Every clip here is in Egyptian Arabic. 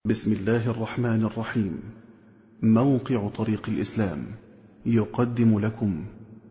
بسم الله الرحمن الرحيم موقع طريق الإسلام يقدم لكم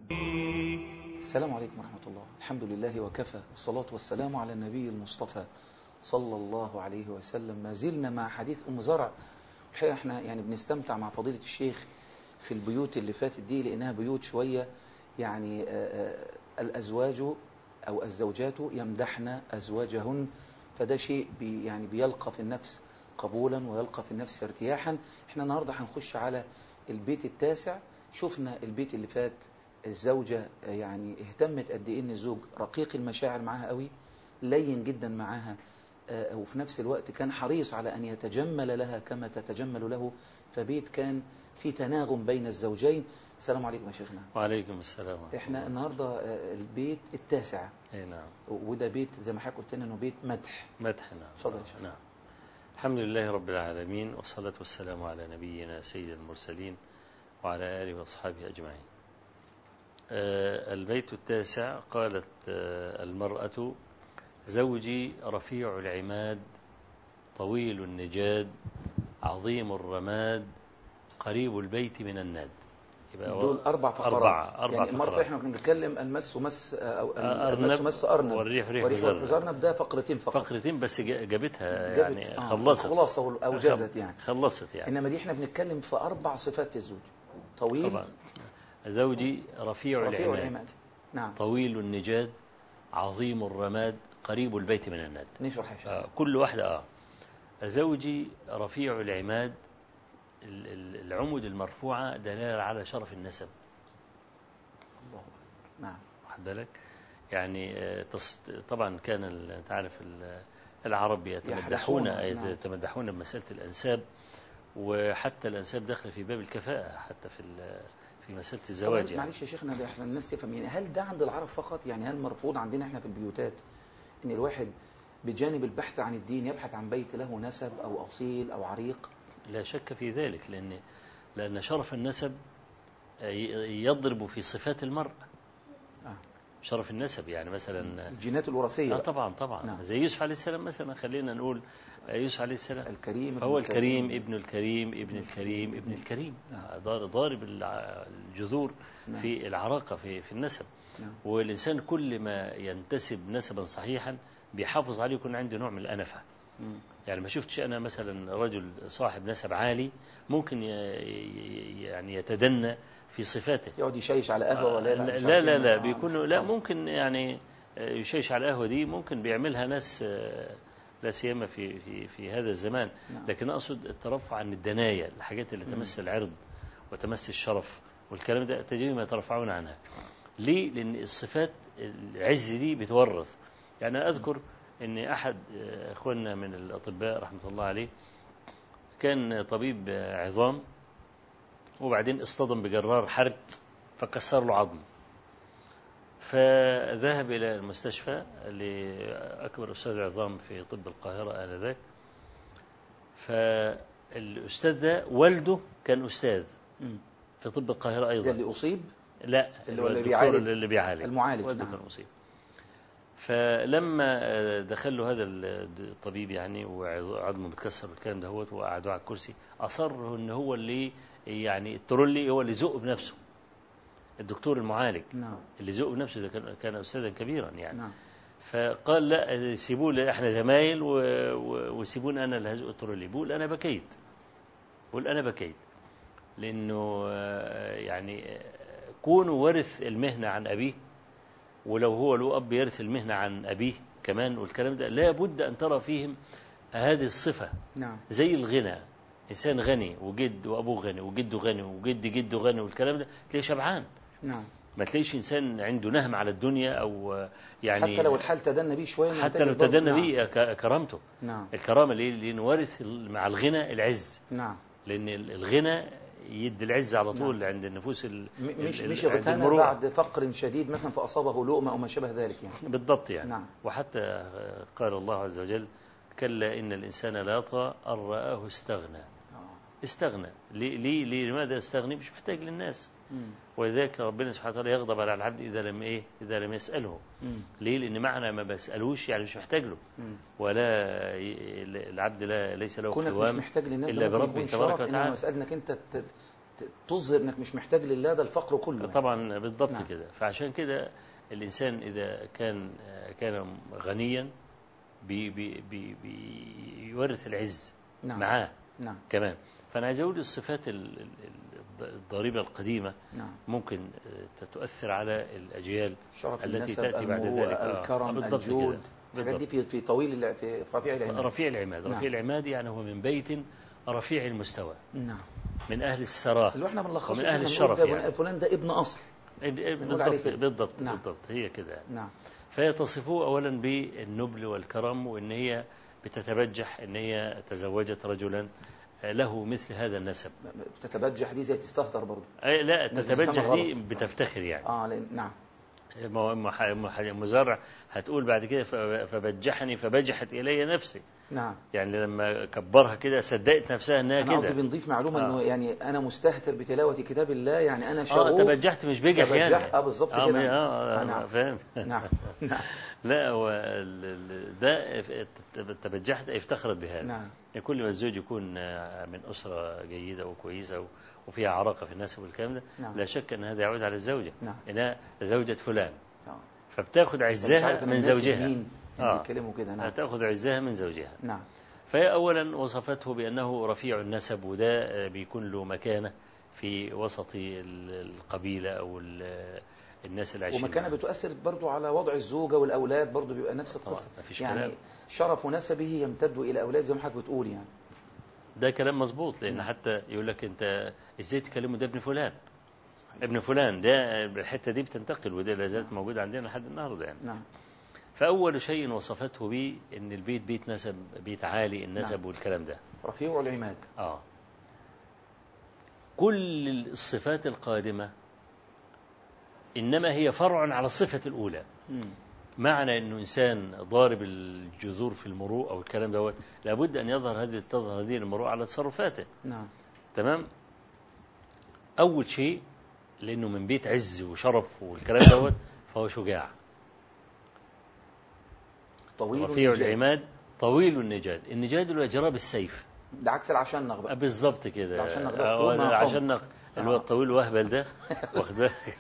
السلام عليكم ورحمة الله الحمد لله وكفى والصلاة والسلام على النبي المصطفى صلى الله عليه وسلم ما زلنا مع حديث أم زرع الحقيقة احنا يعني بنستمتع مع فضيلة الشيخ في البيوت اللي فاتت دي لأنها بيوت شوية يعني آآ آآ الأزواج أو الزوجات يمدحن أزواجهن فده شيء بي يعني بيلقى في النفس قبولا ويلقى في النفس ارتياحا احنا النهاردة هنخش على البيت التاسع شفنا البيت اللي فات الزوجة يعني اهتمت قد ايه ان الزوج رقيق المشاعر معاها قوي لين جدا معاها وفي نفس الوقت كان حريص على ان يتجمل لها كما تتجمل له فبيت كان في تناغم بين الزوجين السلام عليكم يا شيخنا وعليكم السلام احنا النهاردة البيت التاسع اي نعم وده بيت زي ما حضرتك قلت لنا انه بيت مدح مدح نعم اتفضل يا شيخ. نعم الحمد لله رب العالمين والصلاة والسلام على نبينا سيد المرسلين وعلى آله وأصحابه أجمعين آه، البيت التاسع قالت آه، المرأة زوجي رفيع العماد طويل النجاد عظيم الرماد قريب البيت من الناد يبقى هو دول أربع فقرات أربعة أربع يعني المرة فقرات احنا بنتكلم المس مس أو أرنب المس مس أرنب والريح ريح وريح وزرنب. وزرنب ده فقرتين فقط فقرتين بس جا- جابتها جابت- يعني آه، خلصت خلاصة أو جازت يعني خلصت يعني إنما دي احنا بنتكلم في أربع صفات في الزوج طويل طبعا زوجي رفيع, رفيع العماد العماد نعم طويل النجاد عظيم الرماد قريب البيت من الناد نشرح يا شيخ آه، كل واحدة اه زوجي رفيع العماد ال- ال- العمود المرفوعة دلالة على شرف النسب الله أكبر. نعم واخد بالك يعني آه، تص- طبعا كان ال- انت عارف ال- العرب يتمدحون يحرصون، نعم. يتمدحون بمسألة الأنساب وحتى الأنساب داخل في باب الكفاءة حتى في ال- في مسألة الزواج طبعاً يعني معلش يا شيخنا ده احسن الناس تفهم يعني هل ده عند العرب فقط يعني هل مرفوض عندنا احنا في البيوتات ان الواحد بجانب البحث عن الدين يبحث عن بيت له نسب او اصيل او عريق لا شك في ذلك لأن لأن شرف النسب آه، ي- يضرب في صفات المرء آه. شرف النسب يعني مثلا الجينات الوراثيه آه بقى. طبعا طبعا نعم. زي يوسف عليه السلام مثلا خلينا نقول آه، يوسف عليه السلام الكريم ابن فهو الكريم ابن الكريم ابن الكريم ابن الكريم نعم. ضار- ضارب الع- الجذور نعم. في العراقة في في النسب نعم. والإنسان كل ما ينتسب نسبا صحيحا بيحافظ عليه يكون عنده نوع من الأنفة مم. يعني ما شفتش أنا مثلا رجل صاحب نسب عالي ممكن ي- ي- يعني يتدنى في صفاته يقعد يشيش على قهوه ولا لا مش لا عارف لا, إيه. لا آه. بيكونوا لا ممكن يعني آه، يشيش على القهوة دي ممكن بيعملها ناس آه، لا سيما في في في هذا الزمان نعم. لكن أقصد الترفع عن الدنايا الحاجات اللي تمس العرض وتمس الشرف والكلام ده تجدهم يترفعون عنها ليه؟ لأن الصفات العز دي بتورث يعني أنا أذكر أن أحد آه، إخواننا من الأطباء رحمة الله عليه كان طبيب آه، عظام وبعدين اصطدم بجرار حرد فكسر له عظم فذهب إلى المستشفى لأكبر أستاذ عظام في طب القاهرة آنذاك فالأستاذ ده والده كان أستاذ مم. في طب القاهرة ده أيضا اللي اصيب لا اللي هو اللي الدكتور بيعالج. اللي بيعالج المعالج، والده نعم. كان مصيب فلما آه، دخل له هذا الطبيب يعني وعظمه متكسر والكلام ده هوت وقعدوه على الكرسي اصر ان هو اللي يعني الترولي هو اللي زق بنفسه الدكتور المعالج نعم اللي زق بنفسه ده كان كان استاذا كبيرا يعني نعم فقال لا سيبوه لي، احنا زمايل و- و- وسيبوني انا اللي هزق الترولي بقول انا بكيت بقول انا بكيت لانه آه، يعني آه، كونه ورث المهنه عن ابيه ولو هو له اب يرث المهنه عن ابيه كمان والكلام ده لا بد ان ترى فيهم هذه الصفه نعم زي الغنى انسان غني وجد وابوه غني وجده غني وجد جده غني والكلام ده تلاقيه شبعان نعم ما تلاقيش انسان عنده نهم على الدنيا او آه، يعني حتى لو الحال تدنى بيه شويه حتى ننتهي لو برضه. تدنى نعم. به ك- كرامته نعم الكرامة ليه؟ لأن وارث ال- مع الغنى العز نعم لأن ال- الغنى يدي العز على طول عند النفوس ال... م- مش ال- مش عند اغتنى المروءة. بعد فقر شديد مثلا فاصابه لؤمه او ما شابه ذلك يعني بالضبط يعني نعم. وحتى قال الله عز وجل كلا إن الإنسان لا يطغى أن رآه استغنى آه. استغنى ليه ليه ليه- لماذا استغني مش محتاج للناس مم. ولذلك ربنا سبحانه وتعالى يغضب على العبد إذا لم إيه إذا لم يسأله مم. ليه لأن معنى ما بسألوش يعني مش محتاج له مم. ولا ي- العبد لا ليس له كونك مش قوام محتاج للناس إلا ده ممكن بربه يكون تبارك شرف، وتعالى. انما مسألة انك انت ت- ت- تظهر انك مش محتاج لله ده الفقر كله يعني. طبعا بالضبط نعم. كده فعشان كده الإنسان إذا كان كان غنيا بي بي بي بيورث العز نعم معاه نعم كمان فأنا عايز أقول الصفات ال- ال- ال- الضريبة القديمة نعم ممكن آه، تؤثر على الأجيال شرف التي النسب تأتي بعد المروءة، ذلك. آه، الكرم بالضبط كده. الجود الحاجات دي بالضبط. في في طويل ال- في في رفيع العلم رفيع العماد نعم. رفيع العماد يعني هو من بيت رفيع المستوى نعم من أهل السراء اللي احنا بنلخصه ومن شيخنا أهل نقول الشرف ده يعني. فلان ده ابن اصل بنقول عليه بالضبط كده. بالضبط نعم. بالضبط هي كده يعني. نعم فهي تصفه أولا بالنبل والكرم وإن هي بتتبجح إن هي تزوجت رجلا له مثل هذا النسب تتبجح دي زي تستهتر برضه أي لا الناس تتبجح بتفهمها دي غلط. بتفتخر يعني اه لأن نعم ما- ما- ما- مزارع هتقول بعد كده ف- فبجحني فبجحت إلي نفسي نعم يعني لما كبرها كده صدقت نفسها انها انا قصدي كده بنضيف معلومه آه. انه يعني انا مستهتر بتلاوه كتاب الله يعني انا اه شغوف تبجحت مش بجح تبجح، يعني آه، بالظبط اه كده. ما- آه، اه نعم. آه فاهم نعم نعم لا هو ال- ال- ده اف- ت- تبجحت افتخرت بهذا نعم كل ما الزوج يكون آه، من أسرة جيدة وكويسة و- وفيها عراقة في الناس والكلام ده نعم. لا شك أن هذا يعود على الزوجة نعم إنها زوجة فلان آه. فبتاخد أنت مش عزها عارف إن من الناس زوجها مين آه. بيتكلموا كده نعم تأخذ عزها من زوجها نعم فهي أولا وصفته بأنه رفيع النسب وده آه، بيكون له مكانة في وسط ال- القبيلة أو ال- الناس اللي عايشين ومكانه معاه. بتؤثر برضو على وضع الزوجة والأولاد برضو بيبقى نفس طبعا، القصة مفيش يعني كلام. شرف نسبه يمتد إلى أولاد زي ما حضرتك بتقول يعني ده كلام مظبوط لأن نعم. حتى يقول لك أنت إزاي تكلمه ده ابن فلان صحيح. ابن فلان ده الحتة دي بتنتقل وده لا زالت موجودة عندنا لحد النهاردة يعني نعم فأول شيء وصفته به إن البيت بيت نسب بيت عالي النسب نعم. والكلام ده رفيع العماد آه كل الصفات القادمة إنما هي فرع على الصفة الأولى معنى أنه إنسان ضارب الجذور في المروءة أو الكلام دوت لابد أن يظهر هذه تظهر هذه المروءة على تصرفاته نعم تمام أول شيء لأنه من بيت عز وشرف والكلام دوت فهو شجاع طويل رفيع النجاد. العماد طويل النجاد النجاد اللي هو جرى بالسيف ده عكس العشنق بقى بالظبط كده عشان نقدر آه، طول ما ده حمق. عشان نق- اللي هو آه. الطويل وهبل ده واخد بالك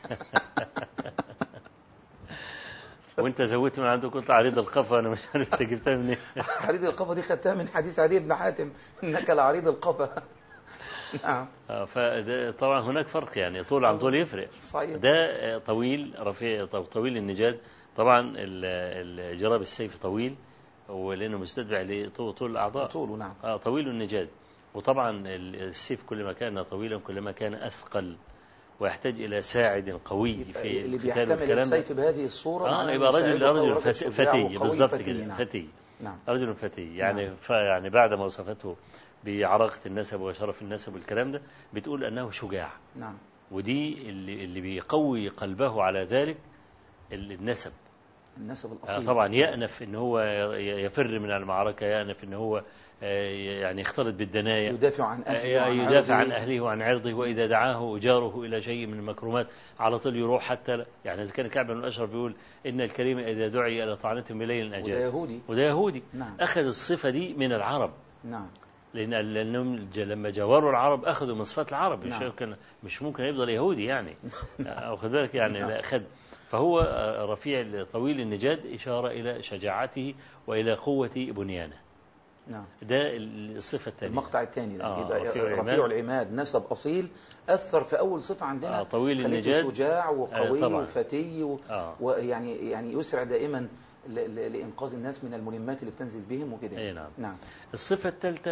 وانت زودت من عندك قلت عريض القفا انا مش عارف انت جبتها منين عريض القفا دي خدتها من حديث عدي بن حاتم إنك لعريض القفا نعم آه، فده طبعا هناك فرق يعني طول عن طول يفرق صحيح ده آه، طويل رفيع طو- طويل النجاد طبعا ال- ال- جرى بالسيف طويل ولانه مستتبع لطول طول الاعضاء طوله نعم آه طويل النجاد وطبعا ال- السيف كل ما كان طويلا كلما كان اثقل ويحتاج الى ساعد قوي في اللي القتال بيحتمل والكلام ده. السيف بهذه الصورة اه معناه يبقى إنه رجل سائل رجل وقوي فت- شجاع فتي وقوي بالضبط فتي، كده نعم. فتي نعم رجل فتي يعني نعم. ف يعني بعد ما وصفته بعراقة النسب وشرف النسب والكلام ده بتقول انه شجاع نعم ودي اللي اللي بيقوي قلبه على ذلك ال- النسب النسب آه، الأصيل طبعا يأنف ان هو ي- يفر من المعركة يأنف ان هو آه، يعني يختلط بالدنايا يدافع عن أهله آه، وعن يدافع عن عرضه. أهله وعن عرضه وإذا دعاه جاره إلى شيء من المكرمات على طول يروح حتى لا- يعني إذا كان كعب بن الأشرف بيقول إن الكريم إذا دعي إلى طعنته بليل وده أجاب يهودي وده يهودي نعم أخذ الصفة دي من العرب نعم لأن لأنهم ج- لما جاوروا العرب أخذوا من صفات العرب مش نعم. ممكن مش ممكن يفضل يهودي يعني أو خد بالك يعني نعم. لا أخذ فهو آه، رفيع طويل النجاد إشارة إلى شجاعته وإلى قوة بنيانه نعم ده الصفة الثانية المقطع الثاني ده آه، يبقى رفيع رفيع, العماد. العماد نسب أصيل أثر في أول صفة عندنا آه، طويل خليته النجاد. شجاع وقوي آه، طبعاً. وفتي و... آه. ويعني يعني يسرع دائما ل... ل... لإنقاذ الناس من الملمات اللي بتنزل بهم وكده أي نعم نعم الصفة الثالثة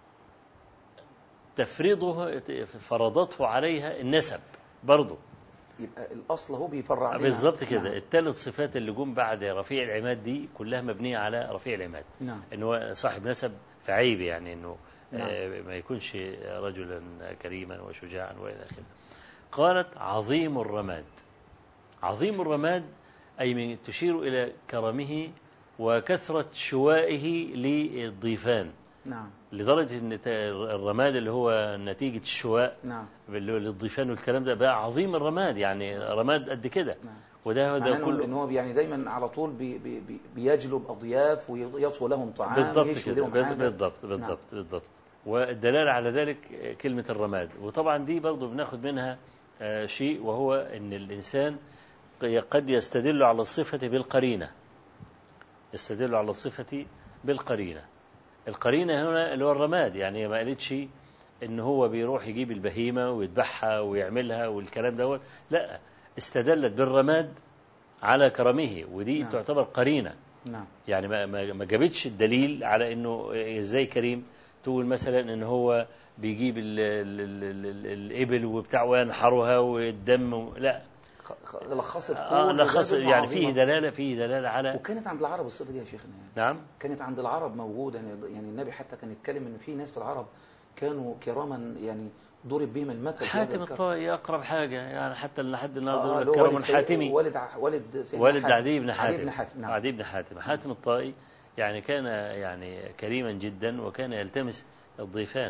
تفريضه فرضته عليها النسب برضه يبقى الأصل هو بيفرع علينا. بالظبط كده نعم. الثلاث صفات اللي جم بعد رفيع العماد دي كلها مبنية على رفيع العماد نعم انه هو صاحب نسب فعيب يعني انه نعم. آه، ما يكونش رجلا كريما وشجاعا والى اخره قالت عظيم الرماد عظيم الرماد اي من تشير الى كرمه وكثرة شوائه للضيفان نعم لدرجة ان تا- الرماد اللي هو نتيجة الشواء نعم اللي هو للضيفان والكلام ده بقى عظيم الرماد يعني رماد قد كده نعم وده مع ده إنه- ان كله هو يعني دايما على طول بي بي بي بيجلب اضياف ويطوي لهم طعام بالضبط يشوي كده لهم بال- حاجة. بالضبط بالضبط بالضبط والدلالة على ذلك كلمة الرماد وطبعا دي برضو بناخد منها آه، شيء وهو ان الانسان قد يستدل على الصفة بالقرينة يستدل على الصفة بالقرينة القرينة هنا اللي هو الرماد يعني ما قالتش ان هو بيروح يجيب البهيمة ويذبحها ويعملها والكلام دوت لا استدلت بالرماد على كرمه ودي نعم. تعتبر قرينة نعم يعني ما ما ما جابتش الدليل على انه ازاي كريم تقول مثلا ان هو بيجيب ال ال ال ال الابل وبتاع وينحرها والدم و- لا خ- خ- لخصت كل آه لخص ده يعني فيه عظيمة. دلاله فيه دلاله على وكانت عند العرب الصفه دي يا شيخنا يعني نعم كانت عند العرب موجوده يعني يعني النبي حتى كان يتكلم ان في ناس في العرب كانوا كراما يعني ضرب بهم المثل في هذا حاتم الكرم. الطائي اقرب حاجه يعني حتى لحد آه، النهارده اللي يقول هو لك كرم والد سيد- حاتمي والد ع- والد سيدنا والد حاتم. عدي بن حاتم عدي بن حاتم نعم عدي بن حاتم حاتم الطائي يعني كان يعني كريما جدا وكان يلتمس الضيفان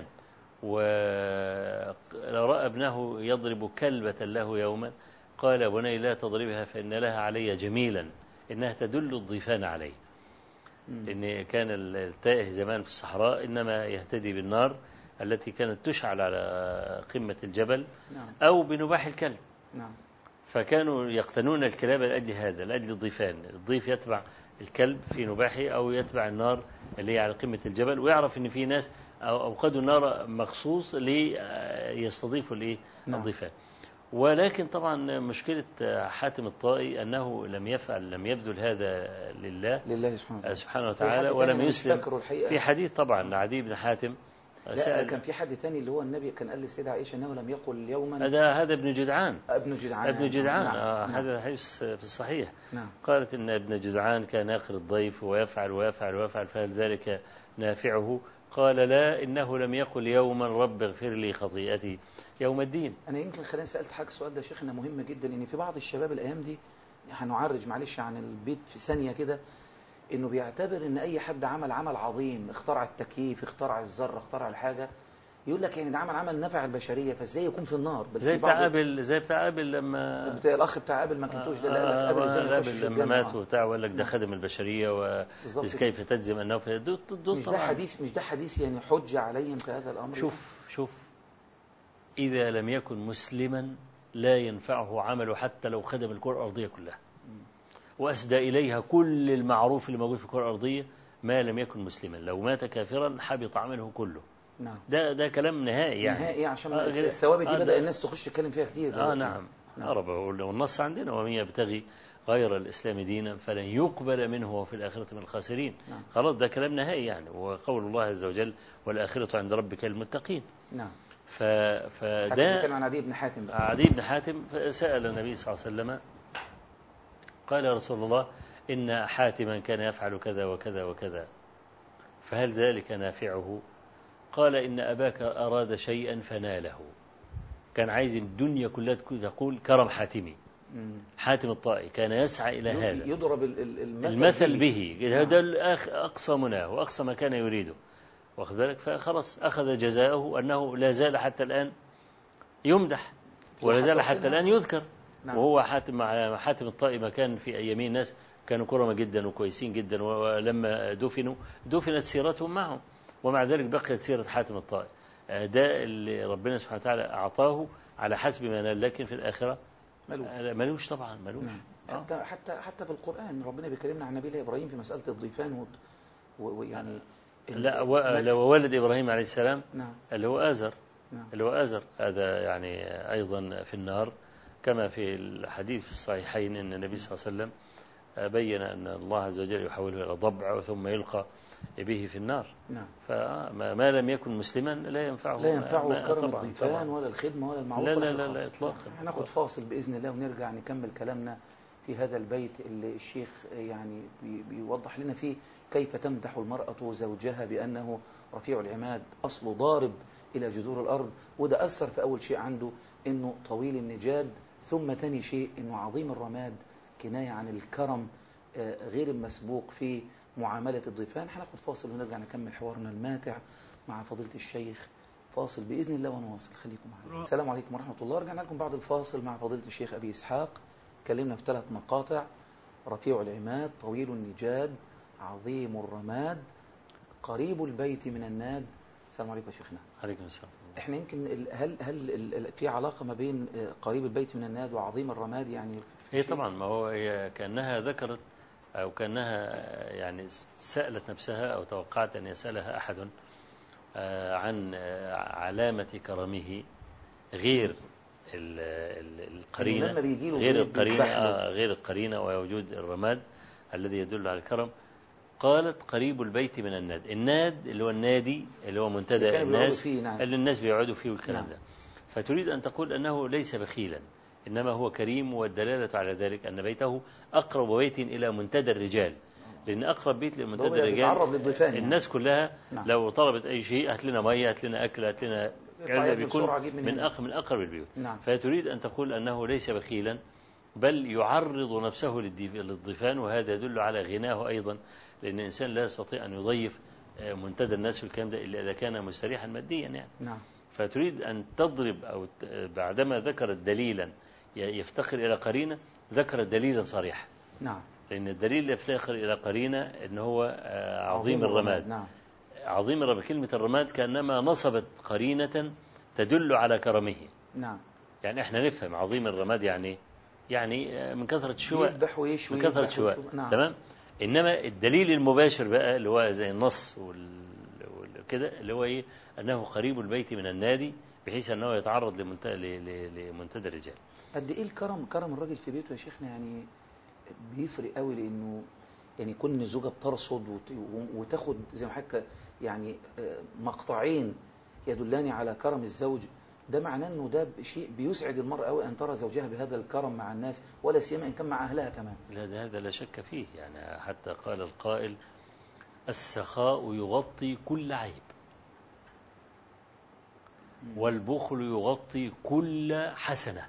ورأى ابنه يضرب كلبة له يوما قال يا بني لا تضربها فإن لها علي جميلا إنها تدل الضيفان علي مم. لأن كان التائه زمان في الصحراء إنما يهتدي بالنار التي كانت تشعل على قمة الجبل نعم أو بنباح الكلب نعم فكانوا يقتنون الكلاب لأجل هذا لأجل الضيفان الضيف يتبع الكلب في نباحه أو يتبع النار اللي هي على قمة الجبل ويعرف أن في ناس أو- أوقدوا النار مخصوص ليستضيفوا الإيه؟ نعم. الضيفان ولكن طبعا مشكلة حاتم الطائي أنه لم يفعل لم يبذل هذا لله لله سبحانه وتعالى سبحانه في حد وتعالى تاني ولم أنا مش يسلم فاكره الحقيقة في حديث طبعا عدي بن حاتم لا سأل كان في حد تاني اللي هو النبي كان قال للسيدة عائشة انه لم يقل يوما هذا هذا ابن جدعان ابن جدعان ابن جدعان نعم. آه نعم. هذا حديث في الصحيح نعم قالت إن ابن جدعان كان يقر الضيف ويفعل ويفعل ويفعل فهل ذلك نافعه قال لا إنه لم يقل يوما رب اغفر لي خطيئتي يوم الدين انا يمكن خلاني سالت حاجه السؤال ده يا شيخنا مهم جدا ان في بعض الشباب الايام دي هنعرج معلش عن البيت في ثانيه كده انه بيعتبر ان اي حد عمل عمل عظيم اخترع التكييف اخترع الذره اخترع الحاجه يقول لك يعني ده عمل عمل نفع البشريه فازاي يكون في النار بل زي في بعض- بتاع ابل زي بتاع ابل لما بتاع الاخ بتاع ابل ما كنتوش ده اللي قال لك ابل ازاي ما يخشش ابل لما الجنة. مات آه. وبتاع وقال لك ده نعم. خدم البشريه بالظبط وكيف تجزم انه في دول دول مش ده طبعا حديث مش ده حديث يعني حجه عليهم في هذا الامر شوف شوف إذا لم يكن مسلما لا ينفعه عمله حتى لو خدم الكرة الأرضية كلها وأسدى إليها كل المعروف اللي موجود في الكرة الأرضية ما لم يكن مسلما لو مات كافرا حبط عمله كله نعم ده ده كلام نهائي يعني نهائي عشان آه، غير- الثوابت دي آه، بدا ده- الناس تخش تتكلم فيها كتير آه دلوقتي. نعم نعم. أربع والنص عندنا ومن يبتغي غير الإسلام دينا فلن يقبل منه وفي الآخرة من الخاسرين نعم. خلاص ده كلام نهائي يعني وقول الله عز وجل والآخرة عند ربك المتقين نعم ف... حتى فده كان عن عدي بن حاتم بقى. عدي بن حاتم سأل النبي صلى الله عليه وسلم قال يا رسول الله إن حاتما كان يفعل كذا وكذا وكذا فهل ذلك نافعه قال إن أباك أراد شيئا فناله كان عايز الدنيا كلها تكون- تقول كرم حاتمي مم. حاتم الطائي كان يسعى إلى هذا يضرب ال- ال- المثل, المثل به. به هذا الأخ- أقصى مناه وأقصى ما كان يريده واخد بالك فخلاص أخذ جزاءه أنه لا زال حتى الآن يمدح ولا زال حتى حتى الآن يذكر نعم. وهو حاتم مع حاتم الطائي ما كان في أيامين الناس كانوا كرمة جدا وكويسين جدا ولما دفنوا دفنت سيرتهم معهم ومع ذلك بقيت سيرة حاتم الطائي آه، ده اللي ربنا سبحانه وتعالى أعطاه على حسب ما نال لكن في الآخرة ملوش. آه، ملوش طبعا ملوش نعم. آه. حتى حتى حتى في القرآن ربنا بيكلمنا عن نبينا إبراهيم في مسألة الضيفان و- و- ويعني ال- لا و- المدح. لو ولد إبراهيم عليه السلام نعم اللي هو آزر نعم اللي هو آزر هذا يعني أيضا في النار كما في الحديث في الصحيحين أن النبي صلى الله عليه وسلم بين أن الله عز وجل يحوله إلى ضبع ثم يلقى به في النار نعم فما ما لم يكن مسلما لا ينفعه لا ينفعه ما- كرم طبعا الضيفان طبعا ولا الخدمة ولا المعروف لا ولا لا لا الخاص. لا إطلاقا هناخد إطلاقا. فاصل بإذن الله ونرجع نكمل كلامنا في هذا البيت اللي الشيخ يعني بي- بيوضح لنا فيه كيف تمدح المرأة زوجها بأنه رفيع العماد أصله ضارب إلى جذور الأرض وده أثر في أول شيء عنده أنه طويل النجاد ثم تاني شيء أنه عظيم الرماد كناية عن الكرم آه، غير المسبوق في معاملة الضيفان هناخد فاصل ونرجع نكمل حوارنا الماتع مع فضيلة الشيخ فاصل بإذن الله ونواصل خليكم معنا السلام عليكم ورحمة الله رجعنا لكم بعد الفاصل مع فضيلة الشيخ أبي إسحاق اتكلمنا في ثلاث مقاطع رفيع العماد طويل النجاد عظيم الرماد قريب البيت من الناد السلام عليكم يا شيخنا عليكم السلام احنا يمكن ال- هل هل ال- ال- في علاقة ما بين آه، قريب البيت من الناد وعظيم الرماد يعني في هي شيء؟ طبعا ما هو هي كأنها ذكرت أو كأنها يعني سألت نفسها أو توقعت أن يسألها أحد آه، عن آه، علامة كرمه غير ال- ال- القرينة لما بيجي له غير ضيف القرينة بيذبح له. آه، غير القرينة ووجود الرماد الذي يدل على الكرم قالت قريب البيت من الناد الناد اللي هو النادي اللي هو اللي منتدى كانوا بيقعدوا الناس فيه، نعم. اللي الناس بيقعدوا فيه والكلام نعم. ده فتريد أن تقول أنه ليس بخيلا إنما هو كريم والدلالة على ذلك أن بيته أقرب بيت إلى منتدى الرجال لأن أقرب بيت لمنتدى هو الرجال بيتعرض للضيفان يعني. الناس كلها نعم. لو طلبت أي شيء هات لنا مية هات لنا أكل هات لنا يطلع كذا يجري بيكون بسرعة يجيب من من هنا. أق من أقرب البيوت نعم. فتريد أن تقول أنه ليس بخيلا بل يعرض نفسه للضيف- للضيفان وهذا يدل على غناه أيضا لأن الإنسان لا يستطيع أن يضيف آه، منتدى الناس والكلام ده إلا إذا كان مستريحا ماديا يعني نعم فتريد أن تضرب أو ت- بعدما ذكرت دليلا ي- يفتقر إلى قرينة ذكرت دليلا صريحا نعم لأن الدليل اللي يفتقر إلى قرينة إن هو آه، عظيم الرماد نعم عظيم الرماد كلمة الرماد كأنما نصبت قرينة تدل على كرمه نعم يعني احنا نفهم عظيم الرماد يعني إيه؟ يعني آه، من كثرة الشواء يذبح ويشوي من كثرة يذبح الشواء ويشوي. نعم تمام إنما الدليل المباشر بقى اللي هو زي النص وال... وكده اللي هو إيه أنه قريب البيت من النادي بحيث أنه يتعرض لمنت... ل... ل... لمنتدى الرجال قد ايه الكرم كرم الراجل في بيته يا شيخنا يعني بيفرق قوي لانه يعني يكون الزوجه بترصد وت- وتاخد زي ما حضرتك يعني آه، مقطعين يدلان على كرم الزوج ده معناه انه ده شيء بيسعد المرأة قوي ان ترى زوجها بهذا الكرم مع الناس ولا سيما ان كان مع اهلها كمان لا ده هذا لا شك فيه يعني حتى قال القائل السخاء يغطي كل عيب والبخل يغطي كل حسنة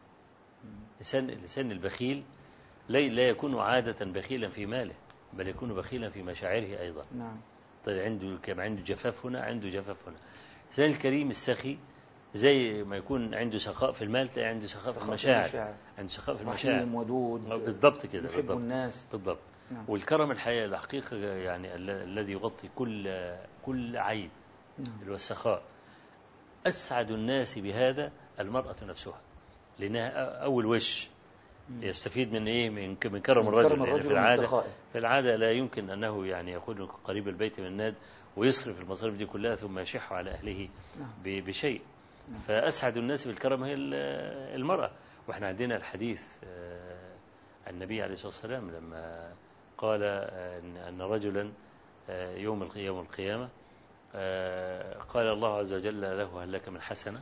لسان الإنسان البخيل لا لا يكون عادة بخيلا في ماله بل يكون بخيلا في مشاعره أيضا نعم طيب عنده كما عنده جفاف هنا عنده جفاف هنا الإنسان الكريم السخي زي ما يكون عنده سخاء في المال تلاقي عنده سخاء في المشاعر عنده سخاء في المشاعر رحيم ودود بالضبط كده يحب بالضبط الناس بالضبط نعم. والكرم الحقيقة الحقيقة يعني ال- الذي يغطي كل كل عيب نعم. اللي هو السخاء أسعد الناس بهذا المرأة نفسها لأنها أ- أول وش يستفيد من إيه من ك- من كرم من الرجل كرم لأن الرجل في ومن العادة سخائه. في العادة لا يمكن أنه يعني يكون قريب البيت من الناد ويصرف المصاريف دي كلها ثم يشح على أهله نعم. ب- بشيء نعم. فأسعد الناس بالكرم هي ال- المرأة وإحنا عندنا الحديث آه، عن النبي عليه الصلاة والسلام لما قال آه، إن أن رجلا آه، يوم الق- يوم القيامة آه، قال الله عز وجل له هل لك من حسنة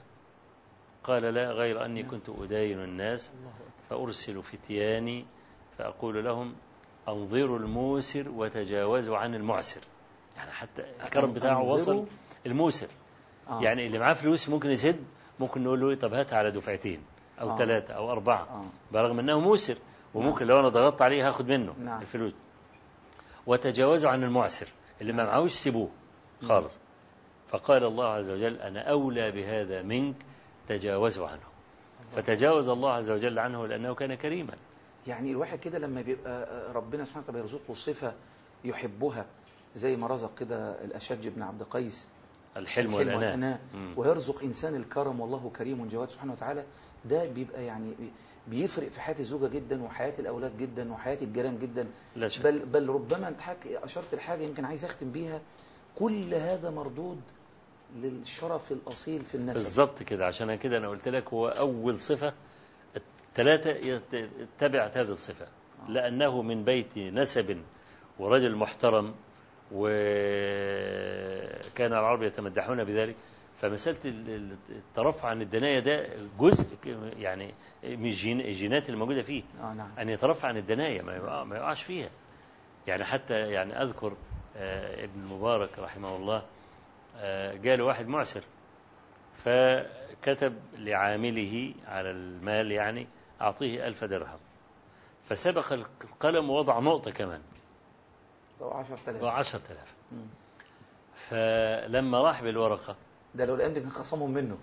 قال لا غير أني كنت أداين الناس فأرسل فتياني فأقول لهم أنظروا الموسر وتجاوزوا عن المعسر يعني حتى الكرم بتاعه أنظروا- وصل الموسر آه. يعني اللي معاه فلوس ممكن يسد ممكن نقول له إيه، طب هات على دفعتين أو آه. ثلاثة أو أربعة آه. برغم أنه موسر وممكن لو أنا ضغطت عليه هاخد منه نعم. الفلوس وتجاوزوا عن المعسر اللي ما معهوش سيبوه خالص فقال الله عز وجل أنا أولى بهذا منك تجاوزوا عنه فتجاوز الله عز وجل عنه لأنه كان كريما يعني الواحد كده لما بيبقى ربنا سبحانه وتعالى يرزقه صفة يحبها زي ما رزق كده الأشج بن عبد قيس الحلم والأناة والأناة مم. ويرزق إنسان الكرم والله كريم جواد سبحانه وتعالى ده بيبقى يعني بيفرق في حياة الزوجة جدا وحياة الأولاد جدا وحياة الجيران جدا لا شك. بل, بل ربما أنت حك أشرت لحاجة يمكن عايز أختم بيها كل هذا مردود للشرف الأصيل في النسب بالظبط كده عشان كده أنا قلت لك هو أول صفة الثلاثة يت- تبعت هذه الصفة لأنه من بيت نسب ورجل محترم وكان العرب يتمدحون بذلك فمسألة ال- ال- الترفع عن الدناية ده جزء ك- يعني من الجين- الجينات الموجودة فيه آه نعم أن يترفع عن الدناية ما يقع- ما يقعش فيها يعني حتى يعني أذكر آه، ابن المبارك رحمه الله آه، جاله واحد معسر فكتب لعامله على المال يعني أعطيه ألف درهم فسبق القلم ووضع نقطة كمان لو 10000 وعشرة آلاف مم. فلما راح بالورقة ده لو الأيام دي كان خصمهم منه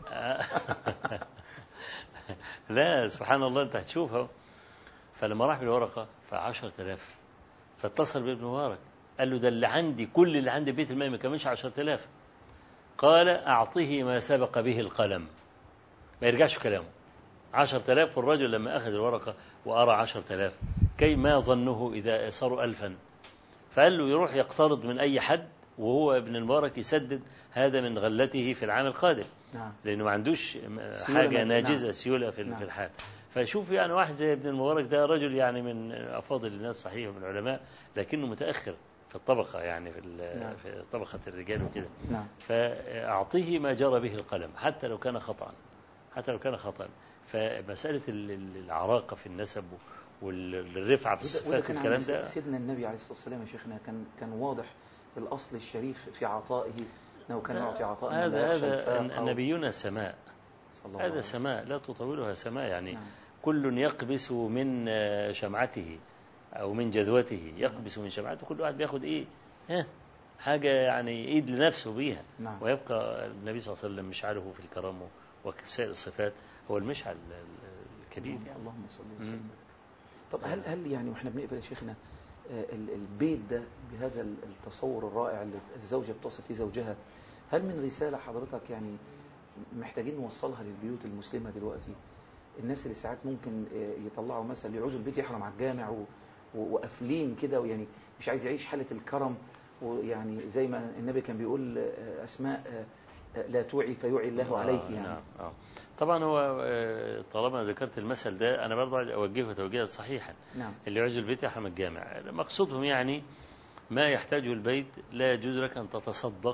لا سبحان الله انت هتشوفها فلما راح بالورقة فعشرة آلاف فاتصل بابن مبارك قال له ده اللي عندي كل اللي عندي بيت المال ما كملش عشرة آلاف قال أعطه ما سبق به القلم ما يرجعش كلامه عشرة آلاف والرجل لما أخذ الورقة وأرى عشرة آلاف كي ما ظنه إذا صاروا ألفا فقال له يروح يقترض من أي حد وهو ابن المبارك يسدد هذا من غلته في العام القادم نعم لأنه ما عندوش سيولة حاجة مادية. ناجزة نعم. سيولة في نعم. في الحال فشوف يعني واحد زي ابن المبارك ده رجل يعني من أفاضل الناس صحيح من العلماء لكنه متأخر في الطبقة يعني في ال- نعم. في طبقة الرجال وكده نعم فأعطيه ما جرى به القلم حتى لو كان خطأ حتى لو كان خطأ فمسألة ال- ال- العراقة في النسب والرفعة في وده, وده الصفات كان والكلام عند ده سيدنا النبي عليه الصلاة والسلام يا شيخنا كان كان واضح الأصل الشريف في عطائه أنه كان يعطي عطاء من لا هذا يخشى هذا الفاقة و- نبينا سماء صلى الله عليه هذا وسلم. سماء لا تطولها سماء يعني نعم. كل يقبس من آه، شمعته أو من جذوته يقبس من شمعته كل واحد بياخد إيه ها حاجة يعني إيد لنفسه بيها نعم ويبقى النبي صلى الله عليه وسلم مشعله في الكرم وسائر الصفات هو المشعل ال- الكبير يعني اللهم صل مم. وسلم طب هل هل يعني واحنا بنقفل يا شيخنا آه، ال- البيت ده بهذا ال- التصور الرائع اللي الزوجة بتصف فيه زوجها هل من رسالة حضرتك يعني محتاجين نوصلها للبيوت المسلمة دلوقتي الناس اللي ساعات ممكن آه، يطلعوا مثلا يعوزوا البيت يحرم على الجامع و- و- وقافلين كده ويعني مش عايز يعيش حالة الكرم ويعني زي ما النبي كان بيقول آه، أسماء آه، آه، لا توعي فيوعي الله عليك آه، يعني نعم آه. طبعا هو آه، طالما ذكرت المثل ده أنا برضه عايز أوجهه توجيها صحيحا نعم اللي يعز البيت يحرم الجامع مقصودهم يعني ما يحتاجه البيت لا يجوز لك أن تتصدق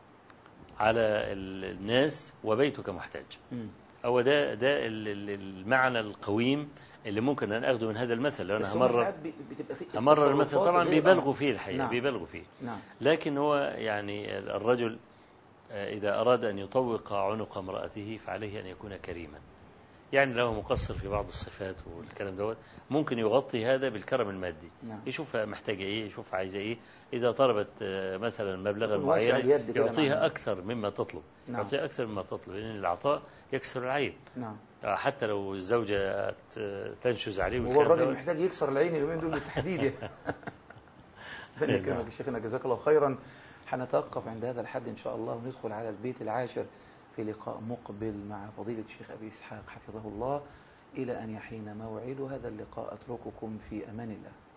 على ال- الناس وبيتك محتاج مم. هو ده ده ال- ال- المعنى القويم اللي ممكن أن أخذه من هذا المثل لو بس أنا هم همرر ساعات بي- بتبقى في همرر المثل التصرفات طبعا اللي هي- بيبالغوا فيه الحقيقة نعم. بيبالغوا فيه نعم لكن هو يعني الرجل آه، إذا أراد أن يطوق عنق امرأته فعليه أن يكون كريما يعني لو مقصر في بعض الصفات والكلام دوت ممكن يغطي هذا بالكرم المادي نعم يشوفها محتاجة إيه يشوف عايزة إيه إذا طلبت آه، مثلا مبلغا يكون واسع معينا اليد كده يعطيها معنا. أكثر مما تطلب نعم. يعطيها أكثر مما تطلب لأن العطاء يكسر العين نعم آه، حتى لو الزوجة ت- تنشز عليه هو والكلام الراجل دوت. محتاج يكسر العين اليومين دول بالتحديد يعني ربنا نعم. يكرمك يا شيخنا جزاك الله خيرا هنتوقف عند هذا الحد ان شاء الله وندخل على البيت العاشر في لقاء مقبل مع فضيلة الشيخ أبي إسحاق حفظه الله إلى أن يحين موعد هذا اللقاء أترككم في أمان الله